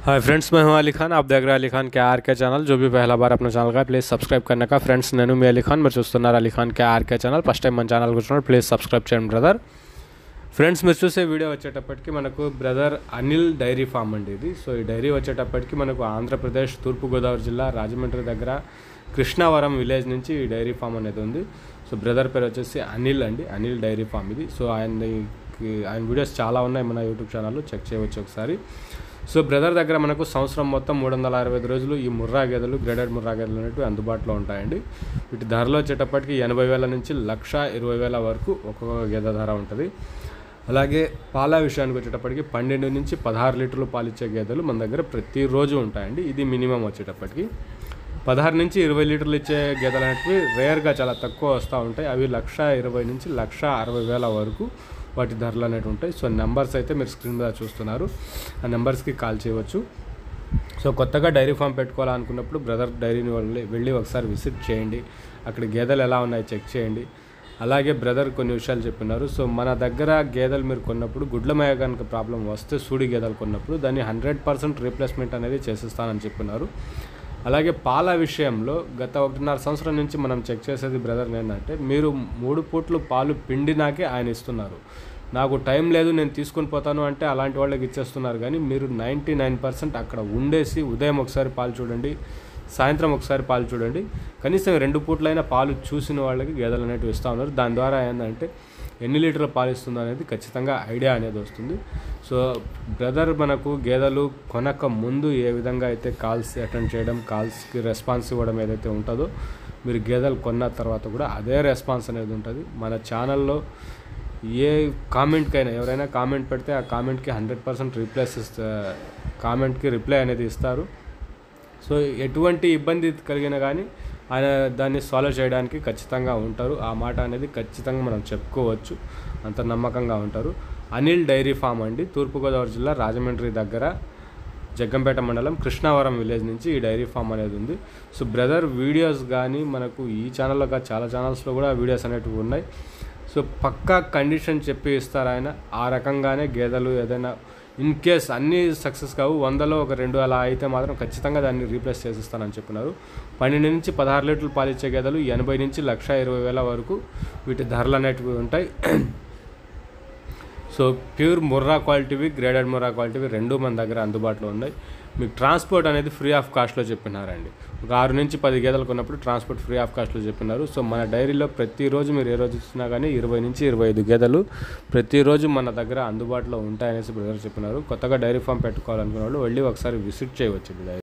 hi friends मैं हूं अली खान आप देख रहे हैं अली खान के आर के ఛానల్ जो भी पहला बार अपना ఛానల్ का ప్లీజ్ సబ్స్క్రైబ్ करने का ఫ్రెండ్స్ నేను మీ అలీ ఖాన్ మీరు చూస్తున్నారు Ali Khan K RK channel first time మన ఛానల్ కూర్చున్నారు ప్లీజ్ సబ్స్క్రైబ్ చేయండి బ్రదర్ ఫ్రెండ్స్ మీరు చూసే వీడియో వచ్చేటప్పటికి మనకు బ్రదర్ అనిల్ డైరీ ఫామ్ అండి ఇది సో ఈ డైరీ వచ్చేటప్పటికి మనకు ఆంధ్రప్రదేశ్ తూర్పుగోదావరి జిల్లా రాజమండ్రి దగ్గర కృష్ణావరం విలేజ్ నుంచి ఈ డైరీ ఫామ్ అనేది ఉంది సో బ్రదర్ పేరు వచ్చేసి అనిల్ అండి అనిల్ డైరీ ఫామ్ ఇది సో ఆయన ఆయన వీడియోస్ చాలా ఉన్నాయి మన యూట్యూబ్ ఛానల్లో చెక్ చేయవచ్చు ఒకసారి సో బ్రదర్ దగ్గర మనకు సంవత్సరం మొత్తం మూడు వందల అరవై ఐదు రోజులు ఈ ముర్రా గేదెలు గ్రేడెడ్ ముర్రా గేదెలు అనేవి అందుబాటులో ఉంటాయండి వీటి ధరలు వచ్చేటప్పటికి ఎనభై వేల నుంచి లక్ష ఇరవై వేల వరకు ఒక్కొక్క గేదె ధర ఉంటుంది అలాగే పాల విషయానికి వచ్చేటప్పటికి పన్నెండు నుంచి పదహారు లీటర్లు పాలిచ్చే గేదెలు మన దగ్గర ప్రతిరోజు ఉంటాయండి ఇది మినిమం వచ్చేటప్పటికి పదహారు నుంచి ఇరవై లీటర్లు ఇచ్చే గేదెలు అనేటివి రేర్గా చాలా తక్కువ వస్తూ ఉంటాయి అవి లక్ష ఇరవై నుంచి లక్ష అరవై వేల వరకు వాటి ధరలు అనేవి ఉంటాయి సో నెంబర్స్ అయితే మీరు స్క్రీన్ మీద చూస్తున్నారు ఆ నెంబర్స్కి కాల్ చేయవచ్చు సో కొత్తగా డైరీ ఫామ్ పెట్టుకోవాలనుకున్నప్పుడు బ్రదర్ డైరీని వెళ్ళి వెళ్ళి ఒకసారి విజిట్ చేయండి అక్కడ గేదెలు ఎలా ఉన్నాయో చెక్ చేయండి అలాగే బ్రదర్ కొన్ని విషయాలు చెప్పినారు సో మన దగ్గర గేదెలు మీరు కొన్నప్పుడు గుడ్ల మేయ కనుక ప్రాబ్లం వస్తే సూడి గేదెలు కొన్నప్పుడు దాన్ని హండ్రెడ్ పర్సెంట్ రీప్లేస్మెంట్ అనేది చేసిస్తానని చెప్పినారు అలాగే పాల విషయంలో గత ఒకటిన్నర సంవత్సరం నుంచి మనం చెక్ చేసేది బ్రదర్ ఏంటంటే మీరు మూడు పూట్లు పాలు పిండినాకే ఆయన ఇస్తున్నారు నాకు టైం లేదు నేను తీసుకొని పోతాను అంటే అలాంటి వాళ్ళకి ఇచ్చేస్తున్నారు కానీ మీరు నైంటీ నైన్ పర్సెంట్ అక్కడ ఉండేసి ఉదయం ఒకసారి పాలు చూడండి సాయంత్రం ఒకసారి పాలు చూడండి కనీసం రెండు పూట్లైనా పాలు చూసిన వాళ్ళకి గేదెలు అనేవి ఇస్తూ ఉన్నారు దాని ద్వారా ఏంటంటే ఎన్ని లీటర్ల పాలు ఇస్తుందో అనేది ఖచ్చితంగా ఐడియా అనేది వస్తుంది సో బ్రదర్ మనకు గేదెలు కొనక ముందు ఏ విధంగా అయితే కాల్స్ అటెండ్ చేయడం కాల్స్కి రెస్పాన్స్ ఇవ్వడం ఏదైతే ఉంటుందో మీరు గేదెలు కొన్న తర్వాత కూడా అదే రెస్పాన్స్ అనేది ఉంటుంది మన ఛానల్లో ఏ కామెంట్కైనా ఎవరైనా కామెంట్ పెడితే ఆ కామెంట్కి హండ్రెడ్ పర్సెంట్ రిప్లైస్ ఇస్తా కామెంట్కి రిప్లై అనేది ఇస్తారు సో ఎటువంటి ఇబ్బంది కలిగినా కానీ ఆయన దాన్ని సాల్వ్ చేయడానికి ఖచ్చితంగా ఉంటారు ఆ మాట అనేది ఖచ్చితంగా మనం చెప్పుకోవచ్చు అంత నమ్మకంగా ఉంటారు అనిల్ డైరీ ఫామ్ అండి తూర్పుగోదావరి జిల్లా రాజమండ్రి దగ్గర జగ్గంపేట మండలం కృష్ణావరం విలేజ్ నుంచి ఈ డైరీ ఫామ్ అనేది ఉంది సో బ్రదర్ వీడియోస్ కానీ మనకు ఈ ఛానల్లో కాదు చాలా ఛానల్స్లో కూడా వీడియోస్ అనేటివి ఉన్నాయి సో పక్కా కండిషన్ చెప్పి ఇస్తారు ఆయన ఆ రకంగానే గేదెలు ఏదైనా ఇన్ కేస్ అన్నీ సక్సెస్ కావు వందలో ఒక రెండు అలా అయితే మాత్రం ఖచ్చితంగా దాన్ని రీప్లేస్ చేసిస్తానని చెప్పినారు పన్నెండు నుంచి పదహారు లీటర్లు పాలిచ్చే గేదెలు ఎనభై నుంచి లక్ష ఇరవై వేల వరకు వీటి ధరలు అనేటివి ఉంటాయి సో ప్యూర్ ముర్రా క్వాలిటీవి గ్రేడెడ్ ముర్రా క్వాలిటీవి రెండు మన దగ్గర అందుబాటులో ఉన్నాయి మీకు ట్రాన్స్పోర్ట్ అనేది ఫ్రీ ఆఫ్ కాస్ట్లో చెప్పినారండి ఒక ఆరు నుంచి పది గేదెలు కొన్నప్పుడు ట్రాన్స్పోర్ట్ ఫ్రీ ఆఫ్ కాస్ట్లో చెప్పినారు సో మన డైరీలో ప్రతిరోజు మీరు ఏ రోజు ఇచ్చినా కానీ ఇరవై నుంచి ఇరవై ఐదు గేదెలు ప్రతిరోజు మన దగ్గర అందుబాటులో ఉంటాయనేసి బ్రదర్ చెప్పినారు కొత్తగా డైరీ ఫామ్ పెట్టుకోవాలనుకున్న వాళ్ళు వెళ్ళి ఒకసారి విజిట్ చేయవచ్చు డైరీ